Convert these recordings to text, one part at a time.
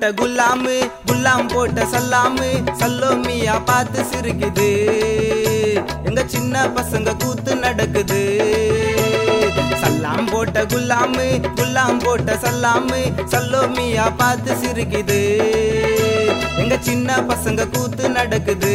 போட்ட குல்லாமு குல்லாம் போட்ட சல்லாமு சல்லோமியா பார்த்து சிரிக்குது எங்க சின்ன பசங்க கூத்து நடக்குது சல்லாம் போட்ட குல்லாமு குல்லாம் போட்ட சல்லாமு சல்லோமியா பார்த்து சிரிக்குது எங்க சின்ன பசங்க கூத்து நடக்குது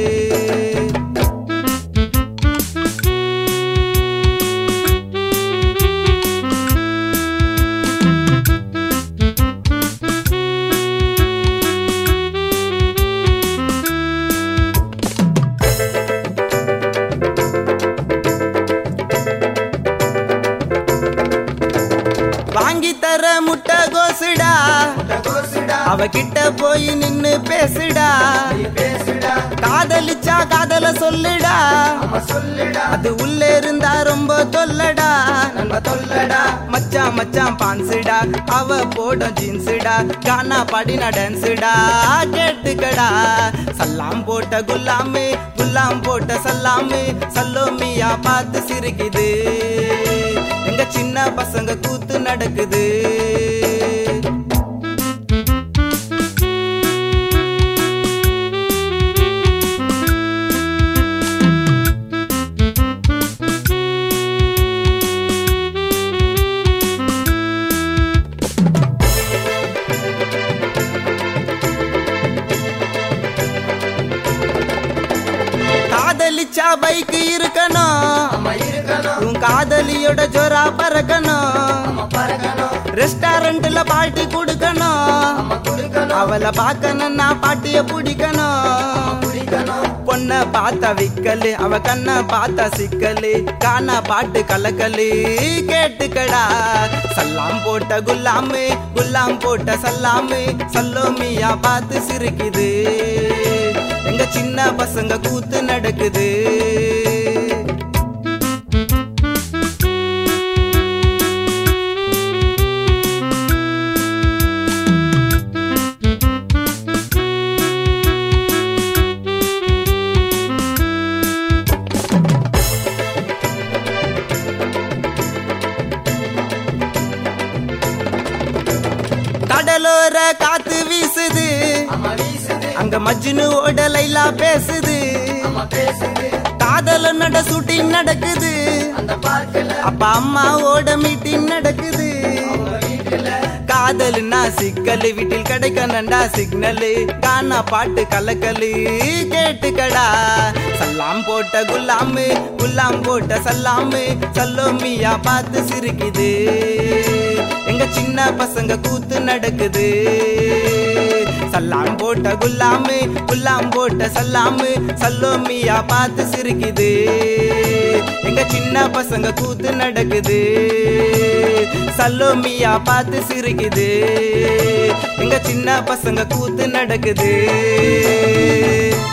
வாங்கி தர முட்டை கோசுடா அவ கிட்ட போய் நின்னு பேசுடா காதலிச்சா காதல சொல்லுடா அது உள்ள இருந்தா ரொம்ப தொல்லடா நண்ப தொல்லடா மச்சான் மச்சான் பான்சுடா அவ போடும் ஜீன்ஸுடா கானா பாடினா டான்ஸுடா கேட்டுக்கடா சல்லாம் போட்ட குல்லாமு குல்லாம் போட்ட சல்லாமு சல்லோமியா பார்த்து சிரிக்குது எங்க சின்ன பசங்க கூத்து நடக்குது காதலிச்சா பைக் இருக்கணும் உன் காதலியோட ஜோரா பறக்கணும் ரெஸ்டாரண்ட்ல பாட்டி கொடுக்கணும் அவளை பார்க்கணும்னா பாட்டிய பிடிக்கணும் பொண்ண பார்த்தா விக்கலு அவ கண்ண பார்த்தா சிக்கலு காணா பாட்டு கலக்கலு கேட்டுக்கடா சல்லாம் போட்ட குல்லாமு குல்லாம் போட்ட சல்லாமு சல்லோமியா பார்த்து சிரிக்குது எங்க சின்ன பசங்க கூத்து நடக்குது கடலோர காத்து வீசுது அங்க மஜ்னு ஓட லைலா பேசுது காதல நட ஷூட்டிங் நடக்குது அப்பா அம்மாவோட மீட்டிங் நடக்குது காதலுனா சிக்கலு வீட்டில் கிடைக்கணும்டா சிக்னலு கானா பாட்டு கலக்கலு கேட்டுக்கடா சல்லாம் போட்ட குல்லாமு குல்லாம் போட்ட சல்லாமு சல்லோமியா பார்த்து சிரிக்குது எங்க சின்ன பசங்க கூத்து நடக்குது சல்லாம் போட்ட குல்லாமு குல்லாம் போட்ட சல்லாமு சல்லோமியா பார்த்து சிரிக்குது எங்க சின்ன பசங்க கூத்து நடக்குது சல்லோமியா பார்த்து சிரிக்குது எங்க சின்ன பசங்க கூத்து நடக்குது